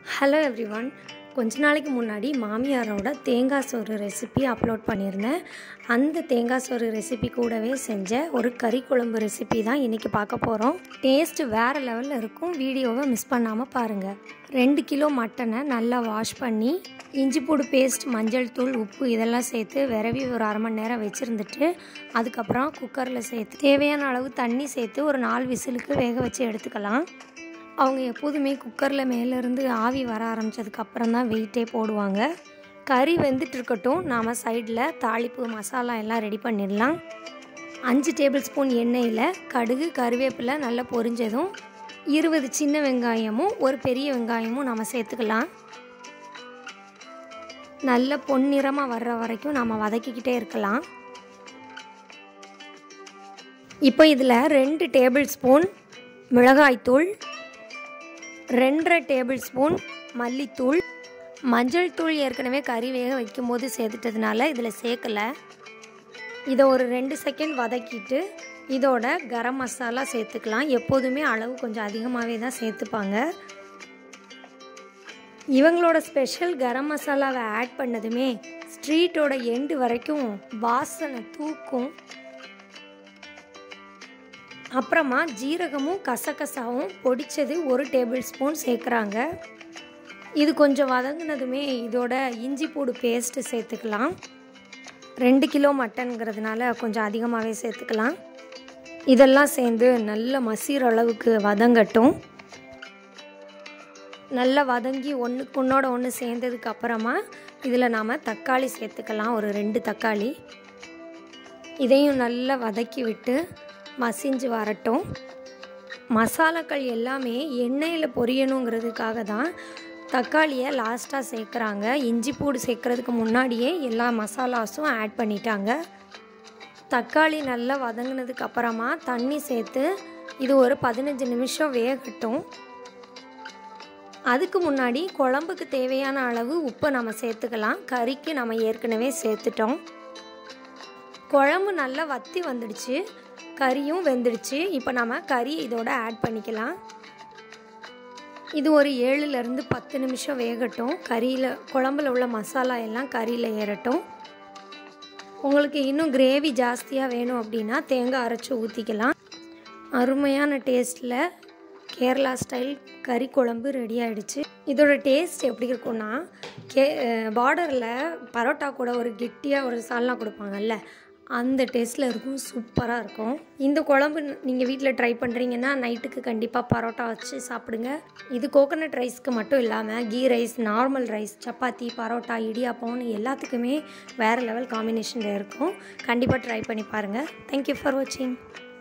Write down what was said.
hello everyone கொஞ்ச நாளைக்கு முன்னாடி மாமியாரோட தேங்காய் சோறு ரெசிபி அப்லோட் பண்ணியிருந்தேன் அந்த தேங்காய் சோறு ரெசிபி கூடவே செஞ்ச ஒரு கறி குழம்பு ரெசிபி தான் இன்றைக்கி பார்க்க போகிறோம் டேஸ்ட்டு வேறு லெவலில் இருக்கும் வீடியோவை மிஸ் பண்ணாமல் பாருங்கள் ரெண்டு கிலோ மட்டனை நல்லா வாஷ் பண்ணி இஞ்சி பூடு பேஸ்ட் மஞ்சள் தூள் உப்பு இதெல்லாம் சேர்த்து விரவி ஒரு அரை மணி நேரம் வச்சுருந்துட்டு அதுக்கப்புறம் குக்கரில் சேர்த்து தேவையான அளவு தண்ணி சேர்த்து ஒரு நாலு விசிலுக்கு வேக வச்சு எடுத்துக்கலாம் அவங்க எப்போதுமே குக்கரில் மேலேருந்து ஆவி வர ஆரம்பித்ததுக்கு அப்புறம் தான் வெயிட்டே போடுவாங்க கறி வெந்துட்டு இருக்கட்டும் நாம் சைடில் தாளிப்பு மசாலா எல்லாம் ரெடி பண்ணிடலாம் அஞ்சு டேபிள் ஸ்பூன் எண்ணெயில் கடுகு கருவேப்பிலை நல்லா பொரிஞ்சதும் இருபது சின்ன வெங்காயமும் ஒரு பெரிய வெங்காயமும் நம்ம சேர்த்துக்கலாம் நல்ல பொன்னிறமாக வர்ற வரைக்கும் நம்ம வதக்கிக்கிட்டே இருக்கலாம் இப்போ இதில் ரெண்டு டேபிள் ஸ்பூன் மிளகாய்த்தூள் ரெண்டரை டேபிள் ஸ்பூன் மல்லித்தூள் மஞ்சள் தூள் ஏற்கனவே கறி வேக வைக்கும்போது சேர்த்துட்டதுனால இதில் சேர்க்கலை இதை ஒரு ரெண்டு செகண்ட் வதக்கிட்டு இதோட கரம் மசாலா சேர்த்துக்கலாம் எப்போதுமே அளவு கொஞ்சம் அதிகமாகவே தான் சேர்த்துப்பாங்க இவங்களோட ஸ்பெஷல் கரம் மசாலாவை ஆட் பண்ணதுமே ஸ்ட்ரீட்டோட எண்டு வரைக்கும் வாசனை தூக்கும் அப்புறமா ஜீரகமும் கசகசாவும் பொடிச்சது ஒரு டேபிள் ஸ்பூன் சேர்க்குறாங்க இது கொஞ்சம் வதங்கினதுமே இதோட இஞ்சி பூடு பேஸ்ட்டு சேர்த்துக்கலாம் ரெண்டு கிலோ மட்டன்கிறதுனால கொஞ்சம் அதிகமாகவே சேர்த்துக்கலாம் இதெல்லாம் சேர்ந்து நல்ல மசீர அளவுக்கு வதங்கட்டும் நல்லா வதங்கி ஒன்றுக்கு ஒன்றோட ஒன்று சேர்ந்ததுக்கு அப்புறமா இதில் நாம் தக்காளி சேர்த்துக்கலாம் ஒரு ரெண்டு தக்காளி இதையும் நல்லா வதக்கி விட்டு மசிஞ்சு வரட்டும் மசாலாக்கள் எல்லாமே எண்ணெயில் பொரியணுங்கிறதுக்காக தான் தக்காளியை லாஸ்ட்டாக சேர்க்குறாங்க இஞ்சி பூடு சேர்க்குறதுக்கு முன்னாடியே எல்லா மசாலாஸும் ஆட் பண்ணிட்டாங்க தக்காளி நல்லா வதங்கினதுக்கு அப்புறமா தண்ணி சேர்த்து இது ஒரு பதினஞ்சு நிமிஷம் வேகட்டும் அதுக்கு முன்னாடி குழம்புக்கு தேவையான அளவு உப்பை நம்ம சேர்த்துக்கலாம் கறிக்கு நம்ம ஏற்கனவே சேர்த்துட்டோம் குழம்பு நல்லா வத்தி வந்துடுச்சு கறியும் வெந்துடுச்சு இப்போ நம்ம கறி இதோட ஆட் பண்ணிக்கலாம் இது ஒரு ஏழுலேருந்து பத்து நிமிஷம் வேகட்டும் கறியில் குழம்புல உள்ள மசாலா எல்லாம் கறியில் ஏறட்டும் உங்களுக்கு இன்னும் கிரேவி ஜாஸ்தியாக வேணும் அப்படின்னா தேங்காய் அரைச்சி ஊற்றிக்கலாம் அருமையான டேஸ்ட்டில் கேரளா ஸ்டைல் கறி குழம்பு ரெடி ஆகிடுச்சு இதோட டேஸ்ட் எப்படி இருக்கும்னா கே பார்டரில் பரோட்டா கூட ஒரு கெட்டியாக ஒரு சால்னா கொடுப்பாங்கல்ல அந்த டேஸ்ட்டில் இருக்கும் சூப்பராக இருக்கும் இந்த குழம்பு நீங்கள் வீட்டில் ட்ரை பண்ணுறீங்கன்னா நைட்டுக்கு கண்டிப்பாக பரோட்டா வச்சு சாப்பிடுங்க இது கோகனட் ரைஸ்க்கு மட்டும் இல்லாமல் ghee rice normal rice chapati parotta இடியாப்பம்னு எல்லாத்துக்குமே வேறு லெவல் காம்பினேஷனில் இருக்கும் கண்டிப்பாக ட்ரை பண்ணி பாருங்கள் தேங்க்யூ ஃபார் வாட்சிங்